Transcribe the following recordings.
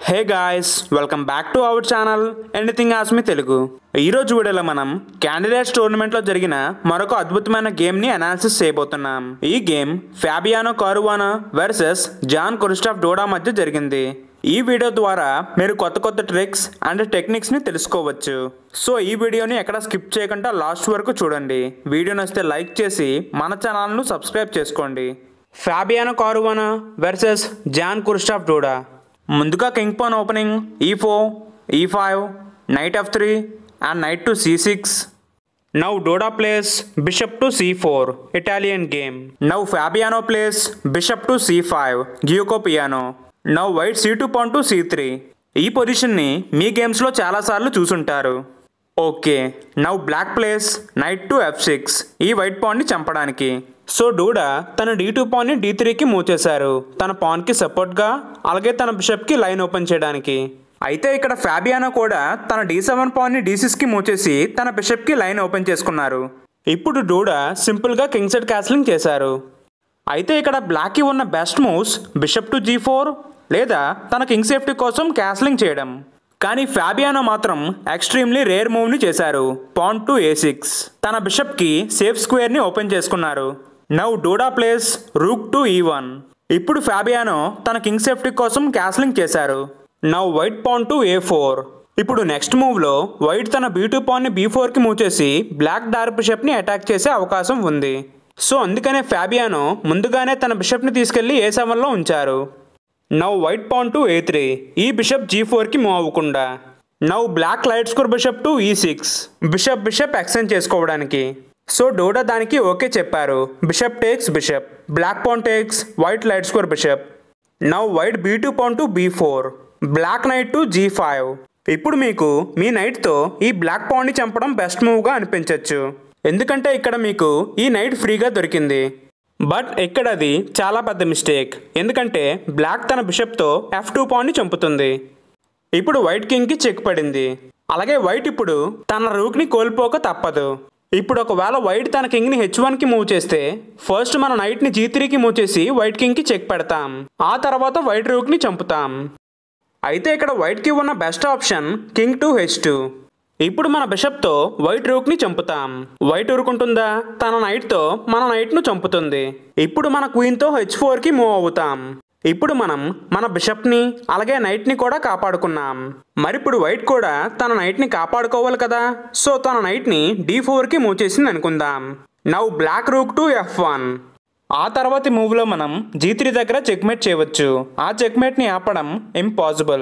hey guys welcome back to our channel anything ఆస్మి తెలుగు ఈరోజు వీడియోలో మనం క్యాండిడేట్స్ టోర్నమెంట్లో జరిగిన మరొక అద్భుతమైన గేమ్ని అనాలిసిస్ చేయబోతున్నాం ఈ game Fabiano Caruana versus Jan Krzysztof Duda మధ్య జరిగింది ఈ వీడియో ద్వారా మీరు కొత్త కొత్త ట్రిక్స్ అండ్ టెక్నిక్స్ని తెలుసుకోవచ్చు సో ఈ వీడియోని ఎక్కడ స్కిప్ చేయకుండా లాస్ట్ వరకు చూడండి వీడియో నచ్చితే లైక్ చేసి మన ఛానల్ను సబ్స్క్రైబ్ చేసుకోండి Fabiano Caruana versus Jan Krzysztof Duda ముందుగా king pawn opening e four e five knight f three and knight to c six now Duda plays bishop to c four Italian game now Fabiano plays bishop to c five Giuoco Piano now white c two pawn to c three ఈ పొజిషన్ని మీ గేమ్స్లో చాలాసార్లు చూసుంటారు okay now black plays knight to F six ఈ white పాన్ని చంపడానికి so Duda తన డీ టూ పాన్ని డీ త్రీకి మూవ్ చేశారు తన పాన్కి సపోర్ట్గా అలాగే తన బిషప్కి లైన్ ఓపెన్ చేయడానికి అయితే ఇక్కడ ఫ్యాబియానో కూడా తన డీ సెవెన్ పాన్ని డీ సిక్స్కి మూవ్ చేసి తన బిషప్కి లైన్ ఓపెన్ చేసుకున్నారు ఇప్పుడు డూడా సింపుల్గా కింగ్ సెట్ క్యాస్లింగ్ చేశారు అయితే ఇక్కడ బ్లాక్కి ఉన్న best moves bishop to g four లేదా తన కింగ్ సేఫ్టీ కోసం క్యాస్లింగ్ చేయడం కానీ ఫ్యాబియానో మాత్రం ఎక్స్ట్రీమ్లీ రేర్ మూవ్ని చేశారు పాన్ టు ఏ సిక్స్ తన బిషప్కి సేఫ్ స్క్వేర్ని ఓపెన్ చేసుకున్నారు now Duda plays rook to e one ఇప్పుడు ఫ్యాబియానో తన కింగ్ సేఫ్టీ కోసం క్యాస్లింగ్ చేశారు now white pawn to a four ఇప్పుడు నెక్స్ట్ మూవ్లో వైట్ తన బీ టూ పాన్ని బీ ఫోర్కి మూవ్ చేసి బ్లాక్ డార్క్ బిషప్ని అటాక్ చేసే అవకాశం ఉంది సో అందుకనే ఫ్యాబియానో ముందుగానే తన బిషప్ని తీసుకెళ్లి ఏ సెవెన్లో ఉంచారు now white pawn to a three ఈ బిషప్ జీ ఫోర్కి మూవ్ అవ్వకుండా now black light squared bishop to ఈ సిక్స్ బిషప్ బిషప్ ఎక్స్చేంజ్ చేసుకోవడానికి సో డోడా దానికి ఓకే చెప్పారు bishop takes bishop black pawn takes white light squared bishop now white b two pawn to be four black knight to G five ఇప్పుడు మీకు మీ నైట్తో ఈ black పాన్ని చంపడం best మూవ్గా అనిపించవచ్చు ఎందుకంటే ఇక్కడ మీకు ఈ నైట్ ఫ్రీగా దొరికింది బట్ ఇక్కడ అది చాలా పెద్ద మిస్టేక్ ఎందుకంటే బ్లాక్ తన బిషప్తో ఎఫ్ టూ పాన్ని చంపుతుంది ఇప్పుడు వైట్ కింగ్కి చెక్ పడింది అలాగే వైట్ ఇప్పుడు తన రూక్ని కోల్పోక తప్పదు ఇప్పుడు ఒకవేళ వైట్ తన కింగ్ని హెచ్ వన్కి మూవ్ చేస్తే ఫస్ట్ మన నైట్ని జీ త్రీకి మూవ్ చేసి వైట్ కింగ్కి చెక్ పెడతాం ఆ తర్వాత వైట్ రూక్ని చంపుతాం అయితే ఇక్కడ వైట్కి ఉన్న best option king to H two ఇప్పుడు మన బిషప్తో వైట్ రూక్ని చంపుతాం వైట్ ఊరుకుంటుందా తన నైట్తో మన నైట్ను చంపుతుంది ఇప్పుడు మన క్వీన్తో హెచ్ ఫోర్కి మూవ్ అవుతాం ఇప్పుడు మనం మన బిషప్ని అలాగే నైట్ని కూడా కాపాడుకున్నాం మరి ఇప్పుడు వైట్ కూడా తన నైట్ని కాపాడుకోవాలి కదా సో తన నైట్ని డీ ఫోర్కి మూవ్ చేసింది అనుకుందాం now black rook to F one ఆ తర్వాతి మూవ్లో మనం జీ త్రీ దగ్గర చెక్మేట్ చేయవచ్చు ఆ చెక్మేట్ని ఆపడం ఇంపాసిబుల్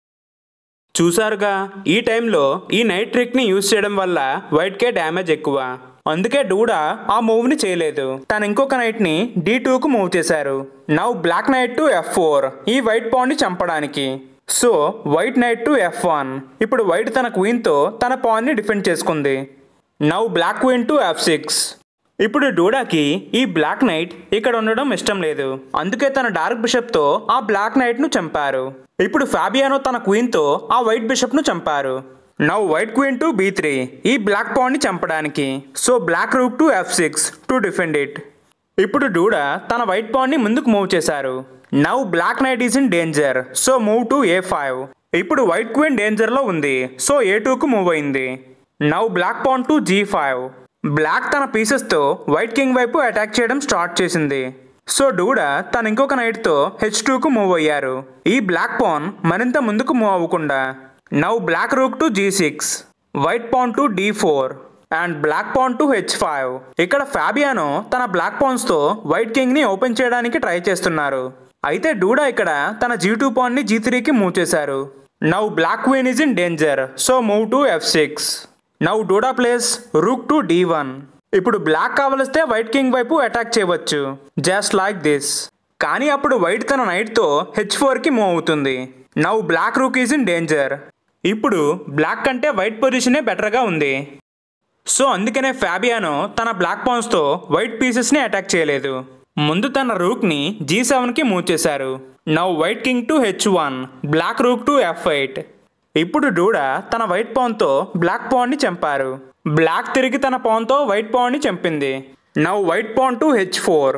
చూసారుగా ఈ టైంలో ఈ నైట్ ట్రిక్ని యూజ్ చేయడం వల్ల వైట్కే డ్యామేజ్ ఎక్కువ అందుకే డూడా ఆ మూవ్ని చేయలేదు తను ఇంకొక నైట్ని డీ టూకు మూవ్ చేశారు now black knight to F four ఈ వైట్ పాన్ని చంపడానికి so white knight to F one ఇప్పుడు వైట్ తన క్వీన్తో తన పాన్ని డిఫెండ్ చేసుకుంది now black queen to F six ఇప్పుడు డూడాకి ఈ బ్లాక్ నైట్ ఇక్కడ ఉండడం ఇష్టం లేదు అందుకే తన డార్క్ బిషప్తో ఆ బ్లాక్ నైట్ను చంపారు ఇప్పుడు ఫాబియానో తన క్వీన్తో ఆ వైట్ బిషప్ను చంపారు now white queen to b three ఈ బ్లాక్ పాన్ని చంపడానికి so black rook to F six to defend it ఇప్పుడు డూడా తన వైట్ పాన్ని ముందుకు మూవ్ చేశారు now black knight is in danger so move to a five ఇప్పుడు వైట్ క్వీన్ డేంజర్లో ఉంది సో ఏ టూకు మూవ్ అయింది now black pawn to G five black తన పీసెస్తో వైట్ కింగ్ వైపు అటాక్ చేయడం స్టార్ట్ చేసింది సో డూడా తన ఇంకొక నైట్తో హెచ్ టూకు మూవ్ అయ్యారు ఈ బ్లాక్ పాన్ మరింత ముందుకు మూవ్ అవ్వకుండా now black rook to g six white pawn to d four and black pawn to h five ఇక్కడ ఫ్యాబియానో తన బ్లాక్ పాన్స్తో వైట్ కింగ్ని ఓపెన్ చేయడానికి ట్రై చేస్తున్నారు అయితే డూడా ఇక్కడ తన జీ టూ పాన్ని జీ త్రీకి మూవ్ చేశారు now black queen is in danger so move to F six now Duda place rook to d one ఇప్పుడు బ్లాక్ కావలిస్తే వైట్ కింగ్ వైపు అటాక్ చేయవచ్చు జస్ట్ లైక్ దిస్ కానీ అప్పుడు వైట్ తన నైట్తో హెచ్ ఫోర్కి మూవ్ అవుతుంది now black rook is in danger ఇప్పుడు బ్లాక్ కంటే వైట్ పొజిషనే బెటర్గా ఉంది సో అందుకనే ఫ్యాబియానో తన బ్లాక్ పాన్స్తో వైట్ పీసెస్ని అటాక్ చేయలేదు ముందు తన రూక్ని జీ సెవెన్కి మూవ్ చేశారు now white king to h one black rook to f eight ఇప్పుడు డూడా తన వైట్ పాన్తో బ్లాక్ పాన్ని చంపారు బ్లాక్ తిరిగి తన పాన్తో వైట్ పాన్ని చంపింది now white pawn to h four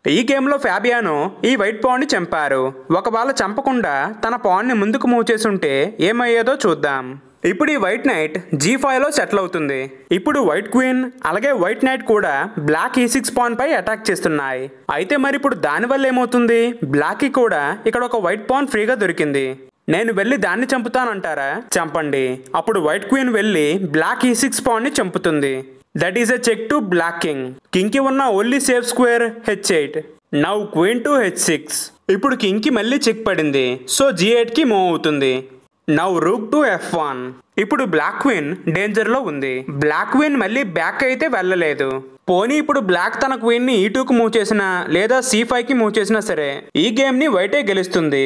ఈ గేమ్లో ఫ్యాబియానో ఈ వైట్ పాన్ని చంపారు ఒకవేళ చంపకుండా తన పాన్ని ముందుకు మూవ్ చేసుంటే ఏమయ్యేదో చూద్దాం ఇప్పుడు ఈ వైట్ నైట్ జీ ఫైవ్లో సెటిల్ అవుతుంది ఇప్పుడు వైట్ క్వీన్ అలాగే వైట్ నైట్ కూడా బ్లాక్ ఈ సిక్స్ పాన్ పై అటాక్ చేస్తున్నాయి అయితే మరి ఇప్పుడు దానివల్ల ఏమవుతుంది బ్లాక్కి కూడా ఇక్కడ ఒక వైట్ పాన్ ఫ్రీగా దొరికింది నేను వెళ్ళి దాన్ని చంపుతానంటారా చంపండి అప్పుడు వైట్ క్వీన్ వెళ్ళి బ్లాక్ ఈ సిక్స్ పాన్ని చంపుతుంది that is a check to black king కింగ్కి ఉన్న only safe square h eight now queen to H six ఇప్పుడు కింగ్కి మళ్ళీ చెక్ పడింది సో జీ ఎయిట్కి మూవ్ అవుతుంది now rook to F one ఇప్పుడు బ్లాక్ క్వీన్ డేంజర్లో ఉంది బ్లాక్ క్వీన్ మళ్ళీ బ్యాక్ అయితే వెళ్ళలేదు పోనీ ఇప్పుడు బ్లాక్ తన క్వీన్ ని ఈ టూకి మూవ్ చేసినా లేదా సి ఫైవ్ కి మూవ్ చేసినా సరే ఈ గేమ్ ని వైటే గెలుస్తుంది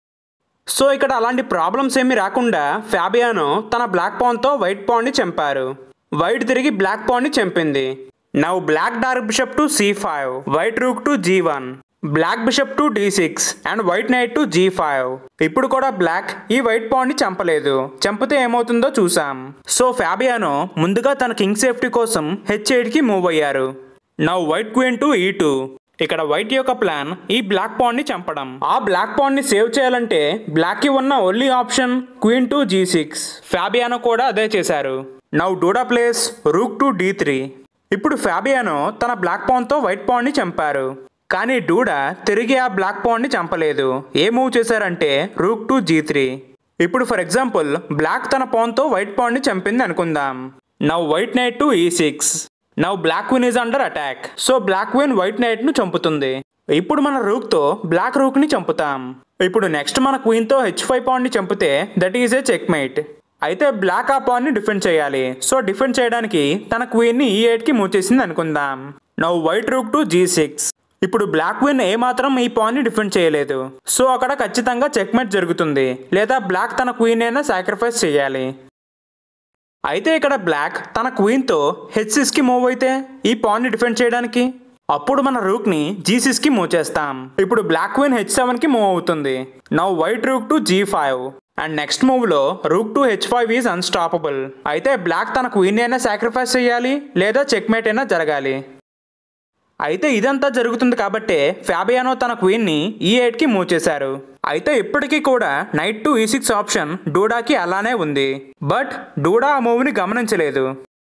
సో ఇక్కడ అలాంటి ప్రాబ్లమ్స్ ఏమీ రాకుండా ఫ్యాబియానో తన బ్లాక్ పాన్తో వైట్ పాన్ని చంపారు వైట్ తిరిగి బ్లాక్ పాన్ని చంపింది now black dark bishop to c five white rook to G one black bishop to d six and white knight to G five ఇప్పుడు కూడా బ్లాక్ ఈ వైట్ పాన్ని చంపలేదు చంపితే ఏమవుతుందో చూసాం సో ఫ్యాబియానో ముందుగా తన కింగ్ సేఫ్టీ కోసం హెచ్ కి మూవ్ అయ్యారు now white queen to e two ఇక్కడ వైట్ యొక్క ప్లాన్ ఈ బ్లాక్ పాన్ ని చంపడం ఆ బ్లాక్ పాన్ ని సేవ్ చేయాలంటే బ్లాక్ కి ఉన్న only option queen to g six Fabiano కూడా అదే చేశారు now Duda place rook to D three ఇప్పుడు ఫ్యాబియానో తన బ్లాక్ పాన్ తో వైట్ పాన్ ని చంపారు కానీ డూడా తిరిగి ఆ బ్లాక్ పాన్ ని చంపలేదు ఏ మూవ్ చేశారంటే రూక్ టు జీ త్రీ ఇప్పుడు ఫర్ ఎగ్జాంపుల్ బ్లాక్ తన పాన్తో వైట్ పాన్ ని చంపింది అనుకుందాం నౌ వైట్ నైట్ టు ఈ six now black queen is under attack so black queen white knight ను చంపుతుంది ఇప్పుడు మన రూక్ తో బ్లాక్ రూక్ ని చంపుతాం ఇప్పుడు నెక్స్ట్ మన క్వీన్ తో హెచ్ ఫైవ్ పాన్ ని చంపితే that is a checkmate అయితే బ్లాక్ ఆ పాన్ ని డిఫెండ్ చేయాలి సో డిఫెండ్ చేయడానికి తన క్వీన్ ని ఈ ఎయిట్ కి మూవ్ చేసింది అనుకుందాం now white rook to g six ఇప్పుడు బ్లాక్ విన్ ఏమాత్రం ఈ పాన్ ని డిఫెండ్ చేయలేదు సో అక్కడ ఖచ్చితంగా చెక్మేట్ జరుగుతుంది లేదా బ్లాక్ తన క్వీన్ అయినా సాక్రిఫైస్ చేయాలి అయితే ఇక్కడ బ్లాక్ తన క్వీన్తో హెచ్సిస్కి మూవ్ అయితే ఈ పాన్ని డిఫెండ్ చేయడానికి అప్పుడు మన రూక్ని జీసిస్కి మూవ్ చేస్తాం ఇప్పుడు బ్లాక్ క్వీన్ హెచ్ సెవెన్కి మూవ్ అవుతుంది now white rook to G five and next మూవ్లో rook to h five is unstoppable అయితే బ్లాక్ తన క్వీన్ అయినా సాక్రిఫైస్ చేయాలి లేదా చెక్మేట్ అయినా జరగాలి అయితే ఇదంతా జరుగుతుంది కాబట్టే ఫ్యాబియానో తన క్వీన్ని ఈ ఎయిట్కి మూవ్ చేశారు అయితే ఇప్పటికీ కూడా నైట్ టు ఈ సిక్స్ ఆప్షన్ డూడాకి అలానే ఉంది బట్ డూడా ఆ మూవ్ని గమనించలేదు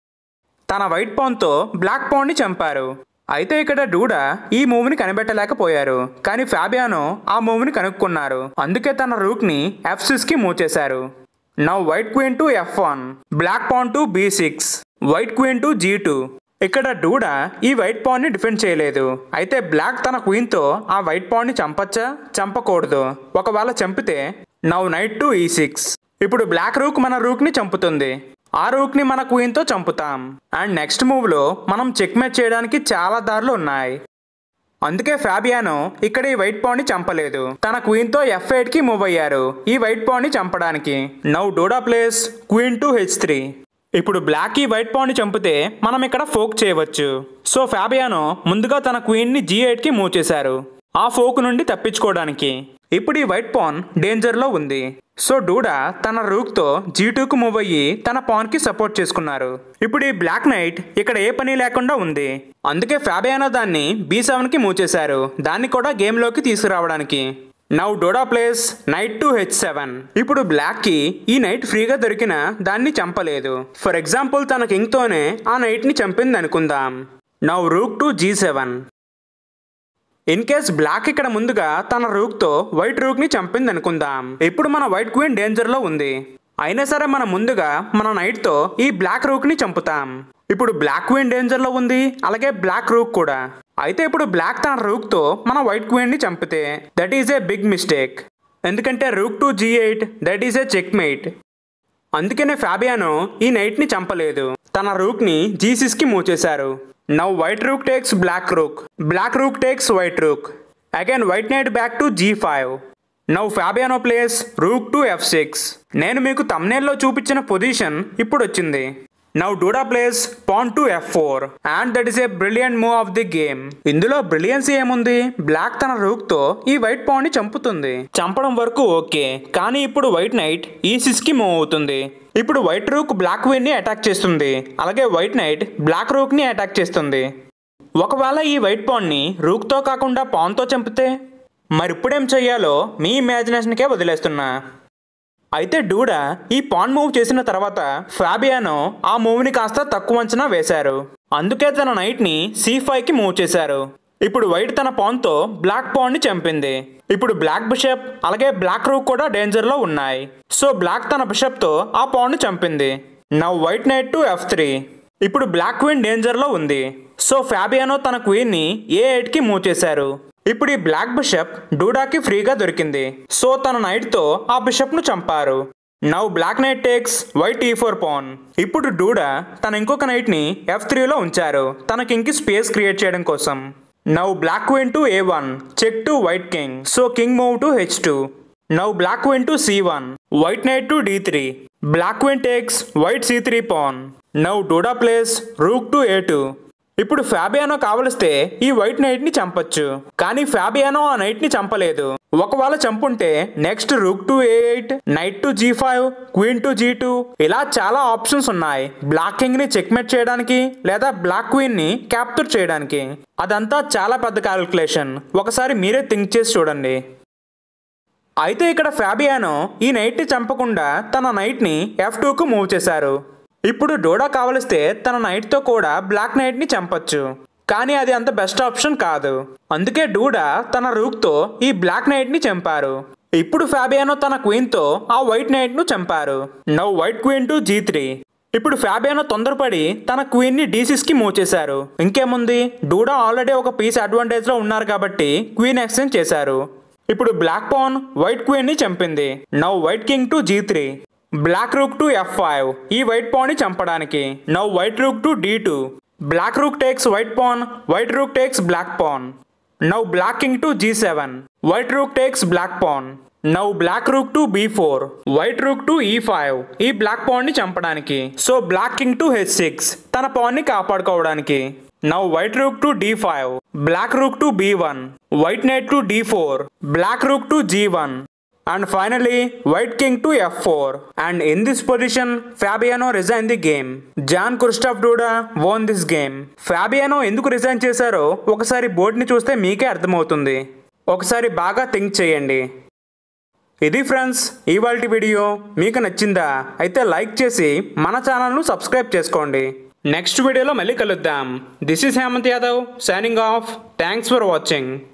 తన వైట్ పాన్తో బ్లాక్ పాన్ని చంపారు అయితే ఇక్కడ డూడా ఈ మూవ్ని కనిపెట్టలేకపోయారు కానీ ఫ్యాబియానో ఆ మూవ్ని కనుక్కున్నారు అందుకే తన రూక్ని ఎఫ్ సిక్స్కి మూవ్ చేశారు now white queen to F one black pawn to B six white queen to G two ఇక్కడ డూడా ఈ వైట్ పాన్ని డిఫెండ్ చేయలేదు అయితే బ్లాక్ తన క్వీన్తో ఆ వైట్ పాన్ని చంపచ్చా చంపకూడదు ఒకవేళ చంపితే నౌ నైట్ టు ఈ సిక్స్ ఇప్పుడు బ్లాక్ రూక్ మన రూక్ని చంపుతుంది ఆ రూక్ని మన క్వీన్తో చంపుతాం అండ్ నెక్స్ట్ మూవ్లో మనం చెక్మేట్ చేయడానికి చాలా దారులు ఉన్నాయి అందుకే ఫ్యాబియానో ఇక్కడ ఈ వైట్ పాన్ని చంపలేదు తన క్వీన్ తో ఎఫ్ ఎయిట్ కి మూవ్ అయ్యారు ఈ వైట్ పాన్ని చంపడానికి now Duda place queen to H three ఇప్పుడు బ్లాక్ ఈ వైట్ పాన్ని చంపితే మనం ఇక్కడ ఫోక్ చేయవచ్చు సో ఫ్యాబియానో ముందుగా తన క్వీన్ ని జీ ఎయిట్ కి మూవ్ చేశారు ఆ ఫోక్ నుండి తప్పించుకోవడానికి ఇప్పుడు ఈ వైట్ పాన్ డేంజర్ లో ఉంది సో డూడా తన రూక్ తో జీ కు మూవ్ అయ్యి తన పాన్ కి సపోర్ట్ చేసుకున్నారు ఇప్పుడు ఈ బ్లాక్ నైట్ ఇక్కడ ఏ పని లేకుండా ఉంది అందుకే ఫ్యాబియానో దాన్ని బీ సెవెన్ కి మూవ్ చేశారు దాన్ని కూడా గేమ్ లోకి తీసుకురావడానికి now Duda place knight to H seven ఇప్పుడు బ్లాక్ కి ఈ నైట్ ఫ్రీగా దొరికిన దాన్ని చంపలేదు ఫర్ ఎగ్జాంపుల్ తన కింగ్ తోనే ఆ నైట్ ని చంపింది అనుకుందాం now rook to G seven in case black ఇక్కడ ముందుగా తన రూక్తో వైట్ రూక్ని చంపింది అనుకుందాం ఇప్పుడు మన వైట్ క్వీన్ డేంజర్లో ఉంది అయినా సరే మనం ముందుగా మన నైట్తో ఈ బ్లాక్ రూక్ని చంపుతాం ఇప్పుడు బ్లాక్ క్వీన్ డేంజర్లో ఉంది అలాగే బ్లాక్ రూక్ కూడా అయితే ఇప్పుడు బ్లాక్ తన రూక్తో మన వైట్ క్వీన్ని చంపితే that is a big mistake ఎందుకంటే rook to G eight that is a checkmate అందుకనే ఫ్యాబియానో ఈ నైట్ని చంపలేదు తన రూక్ని జీసిస్కి మూవ్ చేశారు now white rook takes black rook black rook takes white rook again white knight back to G five now Fabiano place rook to F six నేను మీకు తమ్నేల్లో చూపించిన పొజిషన్ ఇప్పుడు వచ్చింది now Duda place pawn to F four and that is a brilliant move of the game ఇందులో brilliance ఏముంది black తన rook తో ఈ వైట్ పాన్ ని చంపుతుంది చంపడం వరకు ఓకే కానీ ఇప్పుడు వైట్ నైట్ ఈ సిస్ కి మూవ్ అవుతుంది ఇప్పుడు వైట్ రూక్ బ్లాక్ విన్ ని అటాక్ చేస్తుంది అలాగే వైట్ నైట్ బ్లాక్ రూక్ ని అటాక్ చేస్తుంది ఒకవేళ ఈ వైట్ పాన్ని రూక్తో కాకుండా పాన్తో చంపితే మరి ఇప్పుడేం చెయ్యాలో మీ ఇమాజినేషన్కే వదిలేస్తున్నా అయితే డూడా ఈ పాన్ మూవ్ చేసిన తర్వాత ఫాబియానో ఆ మూవ్ని కాస్త తక్కువ అంచనా వేశారు అందుకే తన నైట్ని సి ఫైవ్కి మూవ్ చేశారు ఇప్పుడు వైట్ తన పాన్తో బ్లాక్ పాన్ని చంపింది ఇప్పుడు బ్లాక్ బిషప్ అలాగే బ్లాక్ రూక్ కూడా డేంజర్లో ఉన్నాయి సో బ్లాక్ తన బిషప్తో ఆ పాన్ని చంపింది now white knight to F three ఇప్పుడు బ్లాక్ క్వీన్ డేంజర్లో ఉంది సో ఫాబియానో తన క్వీన్ని ఏ ఎయిట్కి మూవ్ చేశారు ఇప్పుడు ఈ బ్లాక్ బిషప్ డూడాకి ఫ్రీగా దొరికింది సో తన నైట్తో ఆ బిషప్ను చంపారు now black knight takes white E four pawn ఇప్పుడు డూడా తన ఇంకొక నైట్ని ఎఫ్ త్రీలో ఉంచారు తనకి ఇంక స్పేస్ క్రియేట్ చేయడం కోసం now black queen to A one check to white king so king move to H two now black queen to C one white knight to D three black queen takes white C three pawn now Duda place rook to A two ఇప్పుడు Fabiano కావలిస్తే ఈ white night ని చంపొచ్చు కానీ Fabiano ఆ night ని చంపలేదు ఒకవేళ చంపుంటే next rook to A eight knight to G five queen to G two ఇలా చాలా ఆప్షన్స్ ఉన్నాయి బ్లాక్ కింగ్ ని చెక్మేట్ చేయడానికి లేదా బ్లాక్ క్వీన్ ని క్యాప్చర్ చేయడానికి అదంతా చాలా పెద్ద క్యాలిక్యులేషన్ ఒకసారి మీరే థింక్ చేసి చూడండి అయితే ఇక్కడ ఫ్యాబియానో ఈ నైట్ని చంపకుండా తన నైట్ని ఎఫ్ టూకు మూవ్ చేశారు ఇప్పుడు డోడా కావలిస్తే తన నైట్తో కూడా బ్లాక్ నైట్ని చంపొచ్చు కానీ అది అంత బెస్ట్ ఆప్షన్ కాదు అందుకే డూడా తన రూక్తో ఈ బ్లాక్ నైట్ని చంపారు ఇప్పుడు ఫ్యాబియానో తన క్వీన్తో ఆ వైట్ నైట్ను చంపారు now white queen to G three ఇప్పుడు ఫ్యాబియానో తొందరపడి తన క్వీన్ని డీసిస్కి మూవ్ చేశారు ఇంకేముంది డూడా ఆల్రెడీ ఒక పీస్ అడ్వాంటేజ్లో ఉన్నారు కాబట్టి క్వీన్ ఎక్స్చేంజ్ చేశారు ఇప్పుడు బ్లాక్ పాన్ వైట్ క్వీన్ ని చంపింది now white king to G three black rook to F five ఈ వైట్ పాన్ ని చంపడానికి now white rook to D two black rook takes white pawn white rook takes black pawn now black king to G seven white rook takes black pawn now black rook to be four white rook to E five ఈ black pawn ని చంపడానికి so black king to H six తన pan ని కాపాడుకోవడానికి now white rook to D five black rook to B one white knight to D four black rook to G one and finally white king to F four and in this position Fabiano resign the game Jan Krzysztof Duda won this game Fabiano ఎందుకు resign చేశారో ఒకసారి బోర్డుని చూస్తే మీకే అర్థమవుతుంది ఒకసారి బాగా think చేయండి ఇది ఫ్రెండ్స్ ఇవాళ వీడియో మీకు నచ్చిందా అయితే లైక్ చేసి మన ఛానల్ను సబ్స్క్రైబ్ చేసుకోండి నెక్స్ట్ వీడియోలో మళ్ళీ కలుద్దాం this is Hemant Yadav signing off thanks for watching